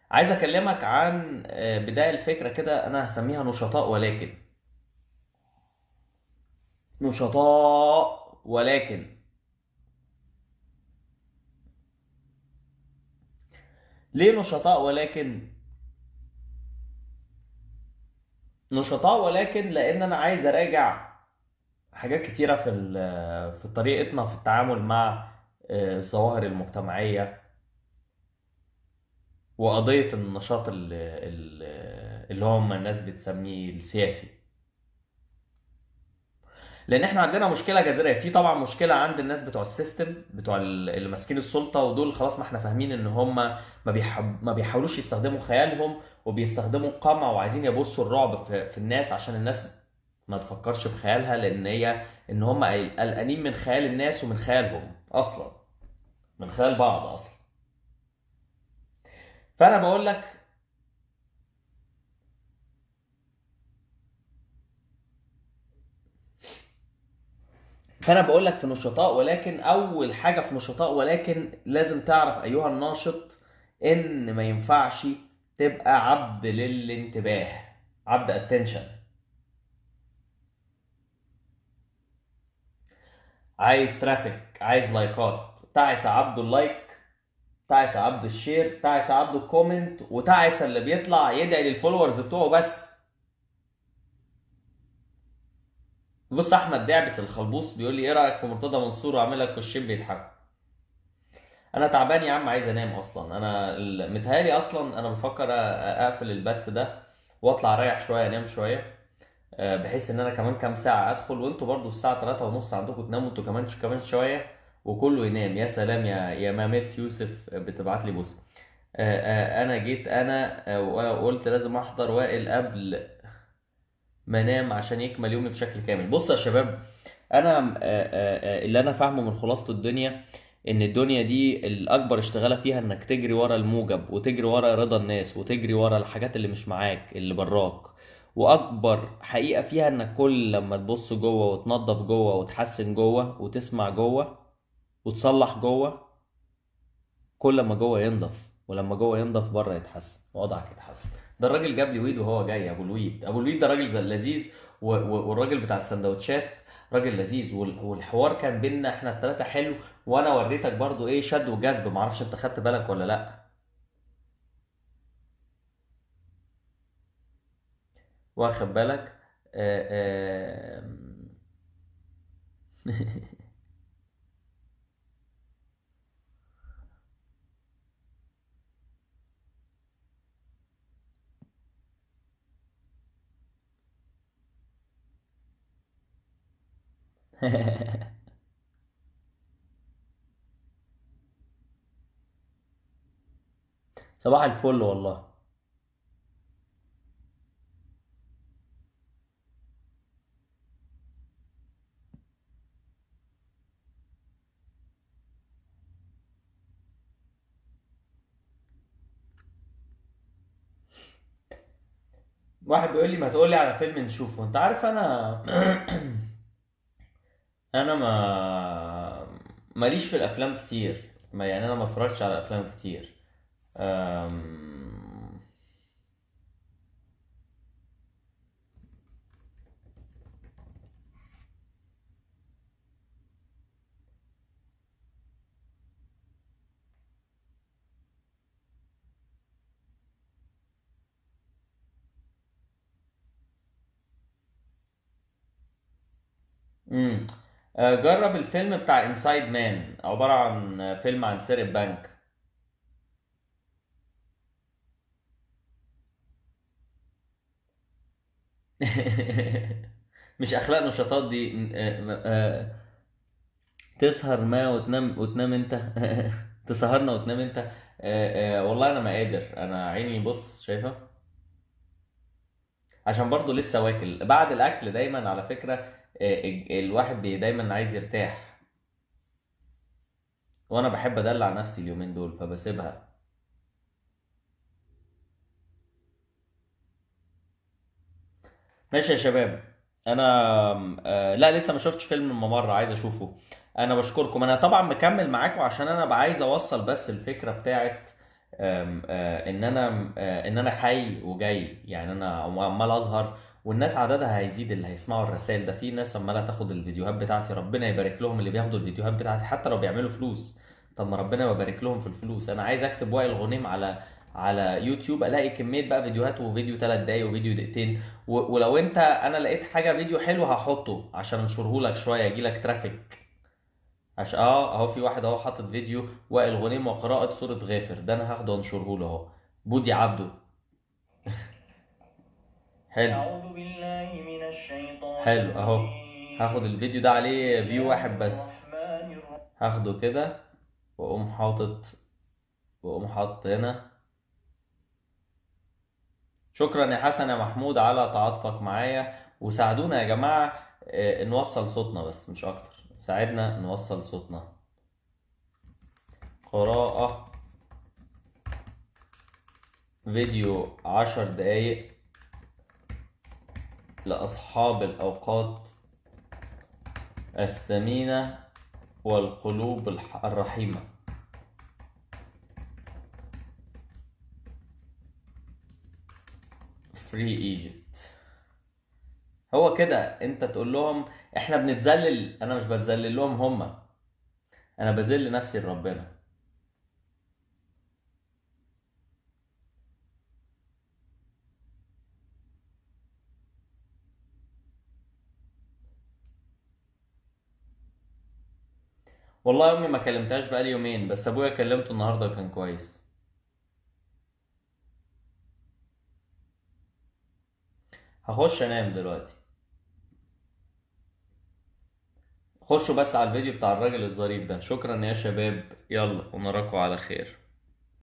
عايز اكلمك عن آه، بداية الفكرة كده انا هسميها نشطاء ولكن نشطاء ولكن ليه نشطاء ولكن نشطاء ولكن لان انا عايز اراجع حاجات كتيرة في ال- في طريقتنا في التعامل مع آه، الظواهر المجتمعية وقضية النشاط ال- ال- اللي هم الناس بتسميه السياسي لان احنا عندنا مشكله جذريه في طبعا مشكله عند الناس بتوع السيستم بتوع ال- اللي ماسكين السلطه ودول خلاص ما احنا فاهمين ان هم ما بيحب ما بيحاولوش يستخدموا خيالهم وبيستخدموا القمع وعايزين يبصوا الرعب في, في الناس عشان الناس ما تفكرش بخيالها لان هي ان هم قلقانين من خيال الناس ومن خيالهم اصلا من خيال بعض اصلا فانا بقول لك فانا بقول لك في نشطاء ولكن اول حاجه في نشطاء ولكن لازم تعرف ايها الناشط ان ما ينفعش تبقى عبد للانتباه عبد اتنشن عايز ترافيك عايز لايكات تعس عبد اللايك تعس عبد الشير تعس عبد الكومنت وتعس اللي بيطلع يدعي للفولورز بتوعه بس بص احمد دعبس الخلبوص بيقول لي ايه رايك في مرتضى منصور وعامل لك وشين بيضحكوا انا تعبان يا عم عايز انام اصلا انا ال- متهيألي اصلا انا بفكر أ- اقفل البث ده واطلع اريح شويه انام شويه آه، بحيث ان انا كمان كام ساعه ادخل وانتوا برضو الساعه 3 ونص عندكم تناموا انتوا كمان كمان شويه وكله ينام يا سلام يا يا مامت يوسف بتبعت لي بوست آه، آه، انا جيت انا آه، وقلت لازم احضر وائل قبل ما انام عشان يكمل يومي بشكل كامل بص يا شباب انا آه، آه، آه، اللي انا فاهمه من خلاصة الدنيا ان الدنيا دي الاكبر اشتغالة فيها انك تجري ورا الموجب وتجري ورا رضا الناس وتجري ورا الحاجات اللي مش معاك اللي براك واكبر حقيقة فيها انك كل لما تبص جوه وتنظف جوه وتحسن جوه وتسمع جوه وتصلح جوه كل ما جوه ينضف ولما جوه ينضف بره يتحسن وضعك يتحسن ده الراجل جاب لي ويد وهو جاي ابو الويد ابو الويد ده راجل زي لذيذ و- و- والراجل بتاع السندوتشات راجل لذيذ وال- والحوار كان بينا احنا التلاتة حلو وانا وريتك برضو ايه شد وجذب معرفش انت خدت بالك ولا لا واخد بالك آه آه صباح الفل والله واحد بيقول لي ما تقول لي على فيلم نشوفه انت عارف انا انا ما ماليش في الافلام كتير ما يعني انا ما اتفرجتش على افلام كتير أم... امم آه، جرب الفيلم بتاع انسايد مان عبارة عن فيلم عن سرقة بنك مش اخلاق نشاطات دي آه، آه، تسهر ما وتنام وتنام انت تسهرنا وتنام انت آه، آه، والله انا ما قادر انا عيني بص شايفه عشان برضو لسه واكل بعد الاكل دايما على فكرة آه، ال- الواحد بي دايما عايز يرتاح وانا بحب ادلع نفسي اليومين دول فبسيبها ماشي يا شباب انا آه لا لسه ما شفتش فيلم الممر عايز اشوفه انا بشكركم انا طبعا مكمل معاكم عشان انا بقى عايز اوصل بس الفكره بتاعت آم، آه، ان انا آه، ان انا حي وجاي يعني انا عمال اظهر والناس عددها هيزيد اللي هيسمعوا الرسائل ده في ناس عماله تاخد الفيديوهات بتاعتي ربنا يبارك لهم اللي بياخدوا الفيديوهات بتاعتي حتى لو بيعملوا فلوس طب ما ربنا يبارك لهم في الفلوس انا عايز اكتب وائل غنيم على على يوتيوب الاقي كميه بقى فيديوهات وفيديو 3 دقايق وفيديو دقيقتين و- ولو انت انا لقيت حاجه فيديو حلو هحطه عشان انشره لك شويه يجي لك ترافيك عشان اه اهو في واحد اهو حاطط فيديو وائل غنيم وقراءة سورة غافر ده انا هاخده انشره له اهو بودي عبده حلو أعوذ بالله من الشيطان حلو اهو الرجيم. هاخد الفيديو ده عليه بسم فيو الله واحد بس الرحمن الرحيم. هاخده كده واقوم حاطط واقوم حاطط هنا شكرا يا حسن يا محمود على تعاطفك معايا وساعدونا يا جماعة آه، نوصل صوتنا بس مش اكتر ساعدنا نوصل صوتنا قراءة فيديو عشر دقايق لأصحاب الأوقات الثمينة والقلوب الح- الرحيمة فري ايجيبت هو كده انت تقول لهم احنا بنتذلل انا مش بتذلل لهم هما انا بذل نفسي لربنا والله امي ما كلمتهاش بقالي يومين بس ابويا كلمته النهارده كان كويس هخش انام دلوقتي خشوا بس على الفيديو بتاع الراجل الظريف ده شكرا يا شباب يلا ونراكم على خير